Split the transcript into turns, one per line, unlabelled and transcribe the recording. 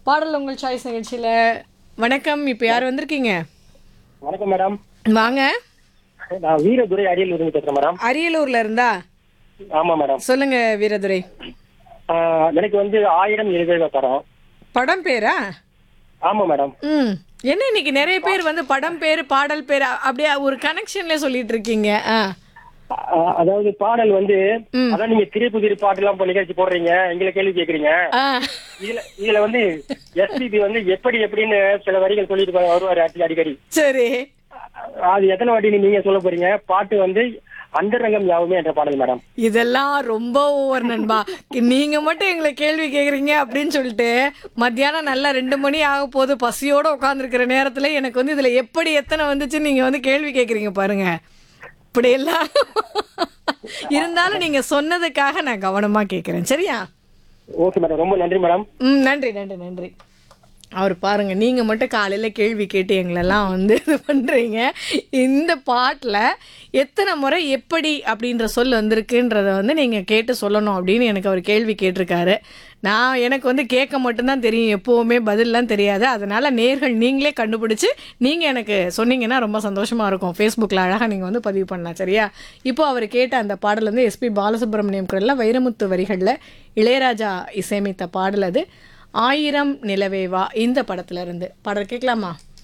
பாடல் உங்கள் சாய்ஸ் நிகழ்ச்சியில் வணக்கம் இப்போ யார் வந்திருக்கீங்க
வணக்கம் மேடம்
வாங்க
நான் வீரதுரை அரியலூர் இருந்து பேசுறேன் மேடம்
அரியலூர்ல இருந்தா
ஆமா மேடம்
சொல்லுங்க வீரதுரை
ஆஹ் எனக்கு வந்து ஆயிரம் எழுபது படம்
படம் பேரா
ஆமா மேடம்
ம் என்ன இன்னைக்கு நிறைய பேர் வந்து படம் பேர் பாடல் பேர் அ- அப்படியே ஒரு கனெக்ஷன்ல சொல்லிட்டு இருக்கீங்க ஆ
ஆஹ் அதாவது பாடல் வந்து அதான் நீங்க திரு புதிர் பாட்டு எல்லாம் இப்ப நிகழ்ச்சி போடுறீங்க எங்களை கேள்வி கேக்குறீங்க
ஆ
இதுல இதுல வந்து எஸ்பிபி வந்து எப்படி எப்படின்னு சில வரிகள் சொல்லிட்டு வ- வருவாரு அடி- அடிக்கடி
சரி
அது எத்தனை வாட்டி நீங்க சொல்ல போறீங்க பாட்டு வந்து அந்தரங்கம் யாவுமே என்ற பாடல் மேடம்
இதெல்லாம் ரொம்ப ஓவர் நண்பா நீங்க மட்டும் எங்களை கேள்வி கேக்குறீங்க அப்படின்னு சொல்லிட்டு மத்தியானம் நல்லா ரெண்டு மணி ஆக போது பசியோட உட்காந்துருக்கிற நேரத்துல எனக்கு வந்து இதுல எப்படி எத்தனை வந்துச்சு நீங்க வந்து கேள்வி கேக்குறீங்க பாருங்க இப்படி எல்லாம் இருந்தாலும் நீங்க சொன்னதுக்காக நான் கவனமா கேக்குறேன் சரியா
ஓகே மேடம் ரொம்ப நன்றி மேடம்
ம் நன்றி நன்றி நன்றி அவர் பாருங்க நீங்க மட்டும் காலையில கேள்வி கேட்டு எங்களெல்லாம் வந்து இது பண்றீங்க இந்த பாட்டில் எத்தனை முறை எப்படி அப்படின்ற சொல் வந்திருக்குன்றத வந்து நீங்க கேட்டு சொல்லணும் அப்படின்னு எனக்கு அவர் கேள்வி கேட்டிருக்காரு நான் எனக்கு வந்து கேட்க மட்டும்தான் தெரியும் எப்போவுமே பதில்லாம் தெரியாது அதனால நேர்கள் நீங்களே கண்டுபிடிச்சு நீங்க எனக்கு சொன்னீங்கன்னா ரொம்ப சந்தோஷமா இருக்கும் ஃபேஸ்புக்கில் அழகாக நீங்க வந்து பதிவு பண்ணலாம் சரியா இப்போ அவர் கேட்ட அந்த பாடல் வந்து எஸ்பி பாலசுப்ரமணியம் குரல்ல வைரமுத்து வரிகளில் இளையராஜா இசையமைத்த பாடல் அது ஆயிரம் நிலவேவா இந்த படத்துல இருந்து பாடல் கேட்கலாமா